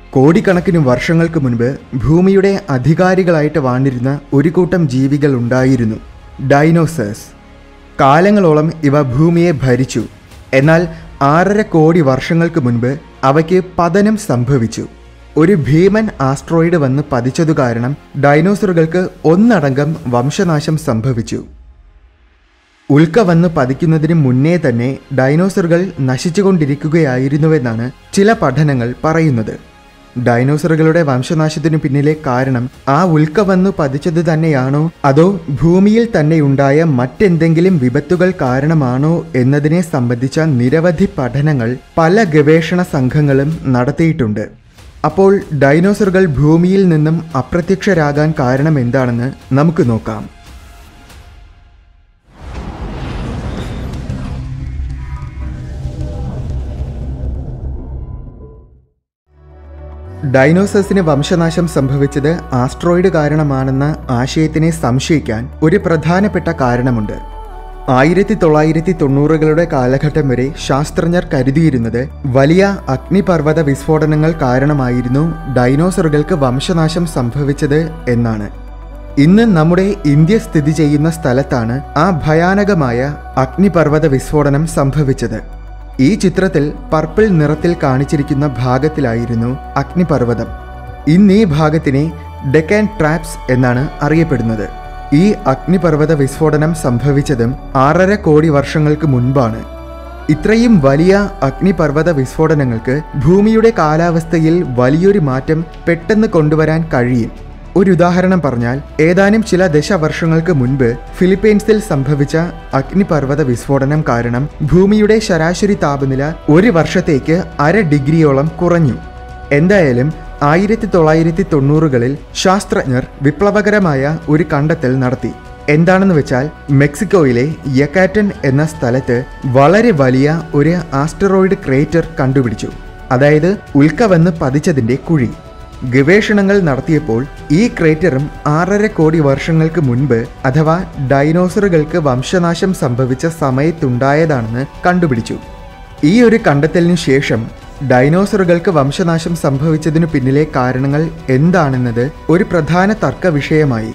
കോടിക്കണക്കിന് വർഷങ്ങൾക്ക് മുൻപ് ഭൂമിയുടെ അധികാരികളായിട്ട് വാണിരുന്ന ഒരു കൂട്ടം ജീവികൾ ഉണ്ടായിരുന്നു ഡൈനോസേഴ്സ് കാലങ്ങളോളം ഇവ ഭൂമിയെ ഭരിച്ചു എന്നാൽ ആറര കോടി വർഷങ്ങൾക്ക് മുൻപ് അവയ്ക്ക് പതനം സംഭവിച്ചു ഒരു ഭീമൻ ആസ്ട്രോയിഡ് വന്ന് പതിച്ചതു കാരണം ഡൈനോസറുകൾക്ക് ഒന്നടങ്കം വംശനാശം സംഭവിച്ചു ഉൽക്ക വന്ന് പതിക്കുന്നതിന് മുന്നേ തന്നെ ഡൈനോസറുകൾ നശിച്ചുകൊണ്ടിരിക്കുകയായിരുന്നുവെന്നാണ് ചില പഠനങ്ങൾ പറയുന്നത് ഡൈനോസറുകളുടെ വംശനാശത്തിനു പിന്നിലെ കാരണം ആ ഉൽക്ക വന്നു പതിച്ചത് തന്നെയാണോ അതോ ഭൂമിയിൽ തന്നെയുണ്ടായ മറ്റെന്തെങ്കിലും വിപത്തുകൾ കാരണമാണോ എന്നതിനെ സംബന്ധിച്ച നിരവധി പഠനങ്ങൾ പല ഗവേഷണ സംഘങ്ങളും നടത്തിയിട്ടുണ്ട് അപ്പോൾ ഡൈനോസറുകൾ ഭൂമിയിൽ നിന്നും അപ്രത്യക്ഷരാകാൻ കാരണം എന്താണെന്ന് നമുക്ക് നോക്കാം ഡൈനോസേഴ്സിന് വംശനാശം സംഭവിച്ചത് ആസ്ട്രോയിഡ് കാരണമാണെന്ന ആശയത്തിനെ സംശയിക്കാൻ ഒരു പ്രധാനപ്പെട്ട കാരണമുണ്ട് ആയിരത്തി തൊള്ളായിരത്തി തൊണ്ണൂറുകളുടെ കാലഘട്ടം വരെ ശാസ്ത്രജ്ഞർ കരുതിയിരുന്നത് വലിയ അഗ്നിപർവ്വത വിസ്ഫോടനങ്ങൾ കാരണമായിരുന്നു ഡൈനോസറുകൾക്ക് വംശനാശം സംഭവിച്ചത് എന്നാണ് ഇന്ന് നമ്മുടെ ഇന്ത്യ സ്ഥിതി ചെയ്യുന്ന സ്ഥലത്താണ് ആ ഭയാനകമായ അഗ്നിപർവ്വത വിസ്ഫോടനം സംഭവിച്ചത് ഈ ചിത്രത്തിൽ പർപ്പിൾ നിറത്തിൽ കാണിച്ചിരിക്കുന്ന ഭാഗത്തിലായിരുന്നു അഗ്നിപർവ്വതം ഇന്ന് ഈ ഭാഗത്തിനെ ഡെക്കാൻ ട്രാപ്സ് എന്നാണ് അറിയപ്പെടുന്നത് ഈ അഗ്നിപർവ്വത വിസ്ഫോടനം സംഭവിച്ചതും ആറര കോടി വർഷങ്ങൾക്ക് മുൻപാണ് ഇത്രയും വലിയ അഗ്നിപർവ്വത വിസ്ഫോടനങ്ങൾക്ക് ഭൂമിയുടെ കാലാവസ്ഥയിൽ വലിയൊരു മാറ്റം പെട്ടെന്ന് കൊണ്ടുവരാൻ കഴിയും ഒരു ഉദാഹരണം പറഞ്ഞാൽ ഏതാനും ചില ദശവർഷങ്ങൾക്ക് മുൻപ് ഫിലിപ്പീൻസിൽ സംഭവിച്ച അഗ്നിപർവ്വത വിസ്ഫോടനം കാരണം ഭൂമിയുടെ ശരാശരി താപനില ഒരു വർഷത്തേക്ക് അര ഡിഗ്രിയോളം കുറഞ്ഞു എന്തായാലും ആയിരത്തി തൊള്ളായിരത്തി തൊണ്ണൂറുകളിൽ ശാസ്ത്രജ്ഞർ വിപ്ലവകരമായ ഒരു കണ്ടെത്തൽ നടത്തി എന്താണെന്ന് വെച്ചാൽ മെക്സിക്കോയിലെ യക്കാറ്റൻ എന്ന സ്ഥലത്ത് വളരെ വലിയ ഒരു ആസ്റ്ററോയിഡ് ക്രേറ്റർ കണ്ടുപിടിച്ചു അതായത് ഉൽക്ക വന്ന് പതിച്ചതിന്റെ കുഴി ഗവേഷണങ്ങൾ നടത്തിയപ്പോൾ ഈ ക്രേറ്ററും ആറര കോടി വർഷങ്ങൾക്ക് മുൻപ് അഥവാ ഡൈനോസറുകൾക്ക് വംശനാശം സംഭവിച്ച സമയത്തുണ്ടായതാണെന്ന് കണ്ടുപിടിച്ചു ഈ ഒരു കണ്ടെത്തലിനു ശേഷം ഡൈനോസറുകൾക്ക് വംശനാശം സംഭവിച്ചതിനു പിന്നിലെ കാരണങ്ങൾ എന്താണെന്നത് ഒരു പ്രധാന തർക്ക വിഷയമായി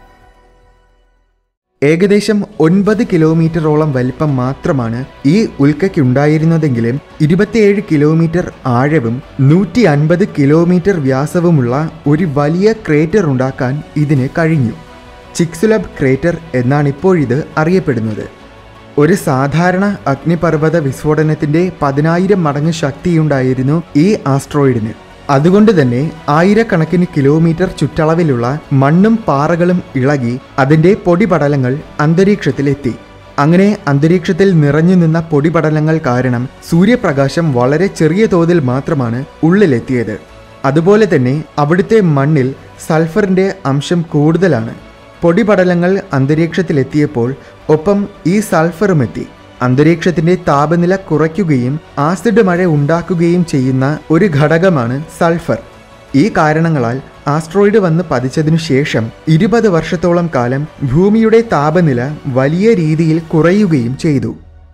ഏകദേശം ഒൻപത് കിലോമീറ്ററോളം വലിപ്പം മാത്രമാണ് ഈ ഉൽക്കയ്ക്കുണ്ടായിരുന്നതെങ്കിലും ഇരുപത്തിയേഴ് കിലോമീറ്റർ ആഴവും നൂറ്റി അൻപത് കിലോമീറ്റർ വ്യാസവുമുള്ള ഒരു വലിയ ക്രേറ്റർ ഉണ്ടാക്കാൻ ഇതിന് കഴിഞ്ഞു ചിക്സുലബ് ക്രേറ്റർ എന്നാണ് ഇപ്പോഴിത് അറിയപ്പെടുന്നത് ഒരു സാധാരണ അഗ്നിപർവ്വത വിസ്ഫോടനത്തിന്റെ പതിനായിരം മടങ്ങ് ശക്തിയുണ്ടായിരുന്നു ഈ ആസ്ട്രോയിഡിന് അതുകൊണ്ട് തന്നെ ആയിരക്കണക്കിന് കിലോമീറ്റർ ചുറ്റളവിലുള്ള മണ്ണും പാറകളും ഇളകി അതിന്റെ പൊടിപടലങ്ങൾ അന്തരീക്ഷത്തിലെത്തി അങ്ങനെ അന്തരീക്ഷത്തിൽ നിറഞ്ഞു നിന്ന പൊടിപടലങ്ങൾ കാരണം സൂര്യപ്രകാശം വളരെ ചെറിയ തോതിൽ മാത്രമാണ് ഉള്ളിലെത്തിയത് അതുപോലെ തന്നെ അവിടുത്തെ മണ്ണിൽ സൾഫറിന്റെ അംശം കൂടുതലാണ് പൊടിപടലങ്ങൾ അന്തരീക്ഷത്തിലെത്തിയപ്പോൾ ഒപ്പം ഈ സൾഫറും എത്തി അന്തരീക്ഷത്തിന്റെ താപനില കുറയ്ക്കുകയും ആസിഡ് മഴ ഉണ്ടാക്കുകയും ചെയ്യുന്ന ഒരു ഘടകമാണ് സൾഫർ ഈ കാരണങ്ങളാൽ ആസ്ട്രോയിഡ് വന്ന് പതിച്ചതിനു ശേഷം ഇരുപത് വർഷത്തോളം കാലം ഭൂമിയുടെ താപനില വലിയ രീതിയിൽ കുറയുകയും ചെയ്തു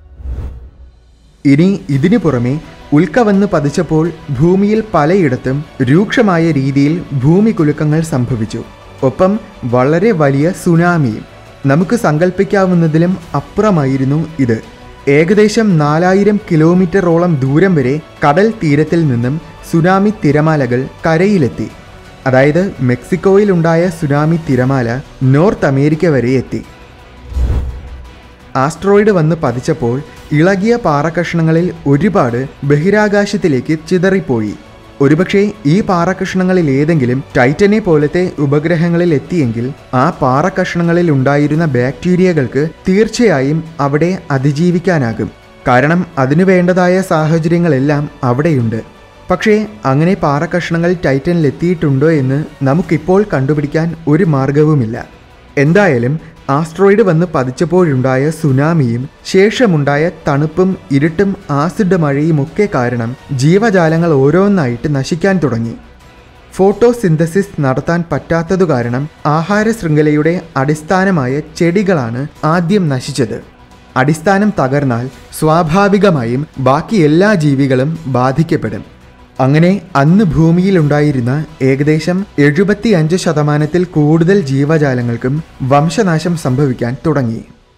ഇനി ഇതിനു പുറമെ ഉൽക്ക വന്ന് പതിച്ചപ്പോൾ ഭൂമിയിൽ പലയിടത്തും രൂക്ഷമായ രീതിയിൽ ഭൂമി കുലുക്കങ്ങൾ സംഭവിച്ചു ഒപ്പം വളരെ വലിയ സുനാമിയും നമുക്ക് സങ്കല്പിക്കാവുന്നതിലും അപ്പുറമായിരുന്നു ഇത് ഏകദേശം നാലായിരം കിലോമീറ്ററോളം ദൂരം വരെ കടൽ തീരത്തിൽ നിന്നും സുനാമി തിരമാലകൾ കരയിലെത്തി അതായത് മെക്സിക്കോയിലുണ്ടായ സുനാമി തിരമാല നോർത്ത് അമേരിക്ക വരെ എത്തി ആസ്ട്രോയിഡ് വന്ന് പതിച്ചപ്പോൾ ഇളകിയ പാറക്കഷ്ണങ്ങളിൽ ഒരുപാട് ബഹിരാകാശത്തിലേക്ക് ചിതറിപ്പോയി ഒരുപക്ഷെ ഈ പാറക്കഷ്ണങ്ങളിൽ ഏതെങ്കിലും ടൈറ്റനെ പോലത്തെ ഉപഗ്രഹങ്ങളിൽ എത്തിയെങ്കിൽ ആ പാറക്കഷ്ണങ്ങളിൽ ഉണ്ടായിരുന്ന ബാക്ടീരിയകൾക്ക് തീർച്ചയായും അവിടെ അതിജീവിക്കാനാകും കാരണം അതിനു വേണ്ടതായ സാഹചര്യങ്ങളെല്ലാം അവിടെയുണ്ട് പക്ഷേ അങ്ങനെ പാറക്കഷ്ണങ്ങൾ ടൈറ്റനിൽ എത്തിയിട്ടുണ്ടോ എന്ന് നമുക്കിപ്പോൾ കണ്ടുപിടിക്കാൻ ഒരു മാർഗവുമില്ല എന്തായാലും ആസ്ട്രോയിഡ് വന്ന് പതിച്ചപ്പോഴുണ്ടായ സുനാമിയും ശേഷമുണ്ടായ തണുപ്പും ഇരുട്ടും ആസിഡ് മഴയും ഒക്കെ കാരണം ജീവജാലങ്ങൾ ഓരോന്നായിട്ട് നശിക്കാൻ തുടങ്ങി ഫോട്ടോസിന്തസിസ് നടത്താൻ പറ്റാത്തതു കാരണം ആഹാര ശൃംഖലയുടെ അടിസ്ഥാനമായ ചെടികളാണ് ആദ്യം നശിച്ചത് അടിസ്ഥാനം തകർന്നാൽ സ്വാഭാവികമായും ബാക്കി എല്ലാ ജീവികളും ബാധിക്കപ്പെടും അങ്ങനെ അന്ന് ഭൂമിയിലുണ്ടായിരുന്ന ഏകദേശം എഴുപത്തി അഞ്ച് ശതമാനത്തിൽ കൂടുതൽ ജീവജാലങ്ങൾക്കും വംശനാശം സംഭവിക്കാൻ തുടങ്ങി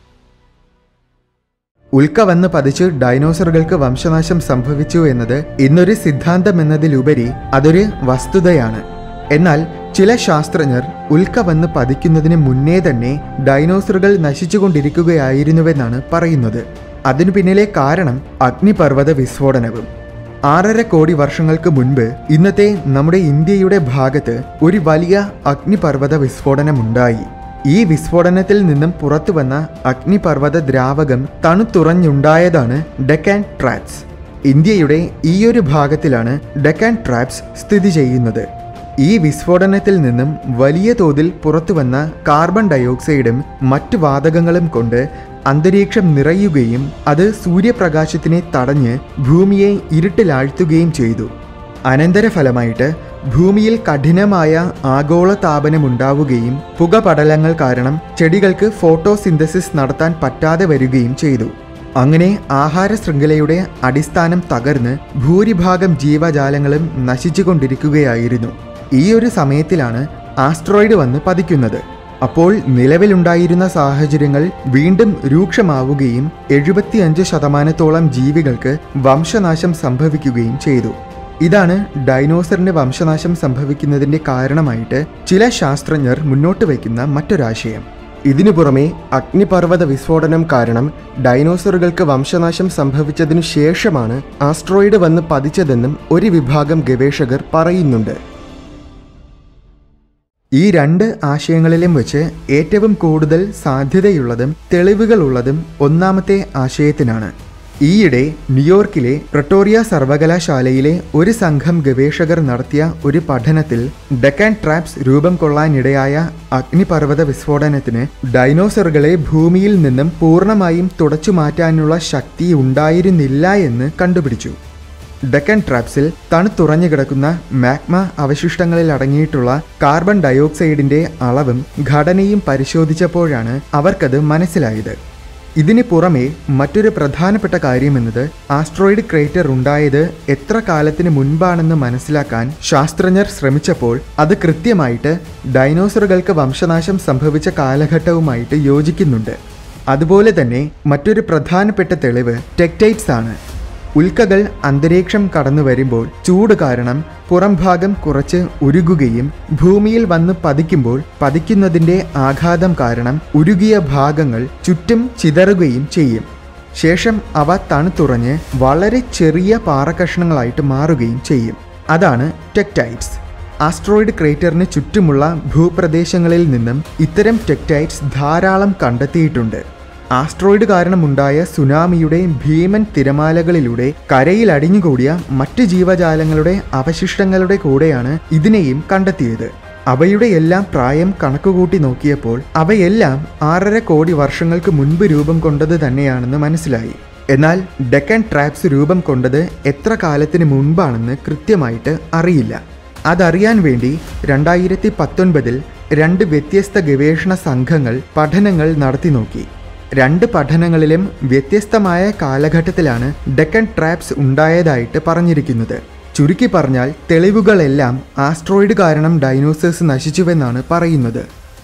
ഉൽക്ക വന്ന് പതിച്ച് ഡൈനോസറുകൾക്ക് വംശനാശം സംഭവിച്ചു എന്നത് ഇന്നൊരു സിദ്ധാന്തം എന്നതിലുപരി അതൊരു വസ്തുതയാണ് എന്നാൽ ചില ശാസ്ത്രജ്ഞർ ഉൽക്ക വന്ന് പതിക്കുന്നതിന് മുന്നേ തന്നെ ഡൈനോസറുകൾ നശിച്ചുകൊണ്ടിരിക്കുകയായിരുന്നുവെന്നാണ് പറയുന്നത് അതിനു പിന്നിലെ കാരണം അഗ്നിപർവ്വത വിസ്ഫോടനവും ആറര കോടി വർഷങ്ങൾക്ക് മുൻപ് ഇന്നത്തെ നമ്മുടെ ഇന്ത്യയുടെ ഭാഗത്ത് ഒരു വലിയ അഗ്നിപർവ്വത വിസ്ഫോടനമുണ്ടായി ഈ വിസ്ഫോടനത്തിൽ നിന്നും പുറത്തുവന്ന അഗ്നിപർവ്വത ദ്രാവകം തണുത്തുറഞ്ഞുണ്ടായതാണ് ഡെക്കാൻ ട്രാപ്സ് ഇന്ത്യയുടെ ഈയൊരു ഭാഗത്തിലാണ് ഡെക്കാൻ ട്രാപ്സ് സ്ഥിതി ചെയ്യുന്നത് ഈ വിസ്ഫോടനത്തിൽ നിന്നും വലിയ തോതിൽ പുറത്തുവന്ന കാർബൺ ഡയോക്സൈഡും മറ്റു വാതകങ്ങളും കൊണ്ട് അന്തരീക്ഷം നിറയുകയും അത് സൂര്യപ്രകാശത്തിനെ തടഞ്ഞ് ഭൂമിയെ ഇരുട്ടിലാഴ്ത്തുകയും ചെയ്തു അനന്തരഫലമായിട്ട് ഭൂമിയിൽ കഠിനമായ ആഗോള താപനമുണ്ടാവുകയും പുകപടലങ്ങൾ കാരണം ചെടികൾക്ക് ഫോട്ടോസിന്തസിസ് നടത്താൻ പറ്റാതെ വരികയും ചെയ്തു അങ്ങനെ ആഹാര ശൃംഖലയുടെ അടിസ്ഥാനം തകർന്ന് ഭൂരിഭാഗം ജീവജാലങ്ങളും നശിച്ചുകൊണ്ടിരിക്കുകയായിരുന്നു ഈ ഒരു സമയത്തിലാണ് ആസ്ട്രോയിഡ് വന്ന് പതിക്കുന്നത് അപ്പോൾ നിലവിലുണ്ടായിരുന്ന സാഹചര്യങ്ങൾ വീണ്ടും രൂക്ഷമാവുകയും എഴുപത്തിയഞ്ച് ശതമാനത്തോളം ജീവികൾക്ക് വംശനാശം സംഭവിക്കുകയും ചെയ്തു ഇതാണ് ഡൈനോസറിന്റെ വംശനാശം സംഭവിക്കുന്നതിന്റെ കാരണമായിട്ട് ചില ശാസ്ത്രജ്ഞർ മുന്നോട്ട് വയ്ക്കുന്ന മറ്റൊരാശയം ഇതിനു പുറമെ അഗ്നിപർവ്വത വിസ്ഫോടനം കാരണം ഡൈനോസറുകൾക്ക് വംശനാശം സംഭവിച്ചതിനു ശേഷമാണ് ആസ്ട്രോയിഡ് വന്ന് പതിച്ചതെന്നും ഒരു വിഭാഗം ഗവേഷകർ പറയുന്നുണ്ട് ഈ രണ്ട് ആശയങ്ങളിലും വെച്ച് ഏറ്റവും കൂടുതൽ സാധ്യതയുള്ളതും തെളിവുകളുള്ളതും ഒന്നാമത്തെ ആശയത്തിനാണ് ഈയിടെ ന്യൂയോർക്കിലെ പ്രട്ടോറിയ സർവകലാശാലയിലെ ഒരു സംഘം ഗവേഷകർ നടത്തിയ ഒരു പഠനത്തിൽ ഡെക്കാൻ ട്രാപ്സ് രൂപം കൊള്ളാനിടയായ അഗ്നിപർവ്വത വിസ്ഫോടനത്തിന് ഡൈനോസറുകളെ ഭൂമിയിൽ നിന്നും പൂർണ്ണമായും തുടച്ചു മാറ്റാനുള്ള ശക്തി ഉണ്ടായിരുന്നില്ല എന്ന് കണ്ടുപിടിച്ചു ഡെക്കൻ ട്രാപ്സിൽ തണുത്തുറഞ്ഞു കിടക്കുന്ന മാഗ്മ അവശിഷ്ടങ്ങളിൽ അടങ്ങിയിട്ടുള്ള കാർബൺ ഡയോക്സൈഡിന്റെ അളവും ഘടനയും പരിശോധിച്ചപ്പോഴാണ് അവർക്കത് മനസ്സിലായത് ഇതിന് പുറമെ മറ്റൊരു പ്രധാനപ്പെട്ട കാര്യമെന്നത് ആസ്ട്രോയിഡ് ക്രേറ്റർ ഉണ്ടായത് എത്ര കാലത്തിന് മുൻപാണെന്ന് മനസ്സിലാക്കാൻ ശാസ്ത്രജ്ഞർ ശ്രമിച്ചപ്പോൾ അത് കൃത്യമായിട്ട് ഡൈനോസറുകൾക്ക് വംശനാശം സംഭവിച്ച കാലഘട്ടവുമായിട്ട് യോജിക്കുന്നുണ്ട് അതുപോലെ തന്നെ മറ്റൊരു പ്രധാനപ്പെട്ട തെളിവ് ടെക്ടൈറ്റ്സ് ആണ് ഉൽക്കകൾ അന്തരീക്ഷം കടന്നു വരുമ്പോൾ ചൂട് കാരണം പുറംഭാഗം കുറച്ച് ഉരുകുകയും ഭൂമിയിൽ വന്ന് പതിക്കുമ്പോൾ പതിക്കുന്നതിൻ്റെ ആഘാതം കാരണം ഉരുകിയ ഭാഗങ്ങൾ ചുറ്റും ചിതറുകയും ചെയ്യും ശേഷം അവ തണുത്തുറഞ്ഞ് വളരെ ചെറിയ പാറക്കഷ്ണങ്ങളായിട്ട് മാറുകയും ചെയ്യും അതാണ് ടെക്ടൈറ്റ്സ് ആസ്ട്രോയിഡ് ക്രേറ്ററിന് ചുറ്റുമുള്ള ഭൂപ്രദേശങ്ങളിൽ നിന്നും ഇത്തരം ടെക്ടൈറ്റ്സ് ധാരാളം കണ്ടെത്തിയിട്ടുണ്ട് ആസ്ട്രോയിഡ് കാരണമുണ്ടായ സുനാമിയുടെ ഭീമൻ തിരമാലകളിലൂടെ കരയിൽ അടിഞ്ഞുകൂടിയ മറ്റ് ജീവജാലങ്ങളുടെ അവശിഷ്ടങ്ങളുടെ കൂടെയാണ് ഇതിനെയും കണ്ടെത്തിയത് അവയുടെ എല്ലാം പ്രായം കണക്കുകൂട്ടി നോക്കിയപ്പോൾ അവയെല്ലാം ആറര കോടി വർഷങ്ങൾക്ക് മുൻപ് രൂപം കൊണ്ടത് തന്നെയാണെന്ന് മനസ്സിലായി എന്നാൽ ഡെക്കൻ ട്രാപ്സ് രൂപം കൊണ്ടത് എത്ര കാലത്തിന് മുൻപാണെന്ന് കൃത്യമായിട്ട് അറിയില്ല അതറിയാൻ വേണ്ടി രണ്ടായിരത്തി പത്തൊൻപതിൽ രണ്ട് വ്യത്യസ്ത ഗവേഷണ സംഘങ്ങൾ പഠനങ്ങൾ നടത്തി നോക്കി രണ്ട് പഠനങ്ങളിലും വ്യത്യസ്തമായ കാലഘട്ടത്തിലാണ് ഡെക്കൻ ട്രാപ്സ് ഉണ്ടായതായിട്ട് പറഞ്ഞിരിക്കുന്നത് ചുരുക്കി പറഞ്ഞാൽ തെളിവുകളെല്ലാം ആസ്ട്രോയിഡ് കാരണം ഡൈനോസേഴ്സ് നശിച്ചുവെന്നാണ് പറയുന്നത്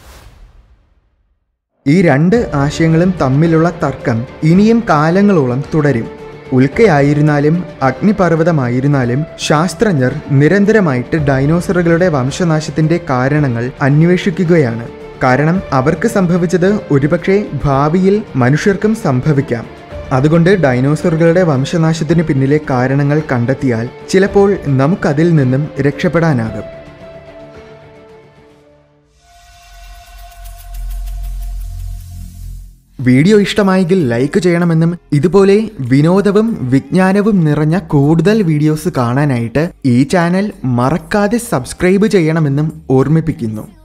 ഈ രണ്ട് ആശയങ്ങളും തമ്മിലുള്ള തർക്കം ഇനിയും കാലങ്ങളോളം തുടരും ഉൽക്കയായിരുന്നാലും അഗ്നിപർവ്വതമായിരുന്നാലും ശാസ്ത്രജ്ഞർ നിരന്തരമായിട്ട് ഡൈനോസറുകളുടെ വംശനാശത്തിന്റെ കാരണങ്ങൾ അന്വേഷിക്കുകയാണ് കാരണം അവർക്ക് സംഭവിച്ചത് ഒരുപക്ഷെ ഭാവിയിൽ മനുഷ്യർക്കും സംഭവിക്കാം അതുകൊണ്ട് ഡൈനോസറുകളുടെ വംശനാശത്തിന് പിന്നിലെ കാരണങ്ങൾ കണ്ടെത്തിയാൽ ചിലപ്പോൾ നമുക്കതിൽ നിന്നും രക്ഷപ്പെടാനാകും വീഡിയോ ഇഷ്ടമായെങ്കിൽ ലൈക്ക് ചെയ്യണമെന്നും ഇതുപോലെ വിനോദവും വിജ്ഞാനവും നിറഞ്ഞ കൂടുതൽ വീഡിയോസ് കാണാനായിട്ട് ഈ ചാനൽ മറക്കാതെ സബ്സ്ക്രൈബ് ചെയ്യണമെന്നും ഓർമ്മിപ്പിക്കുന്നു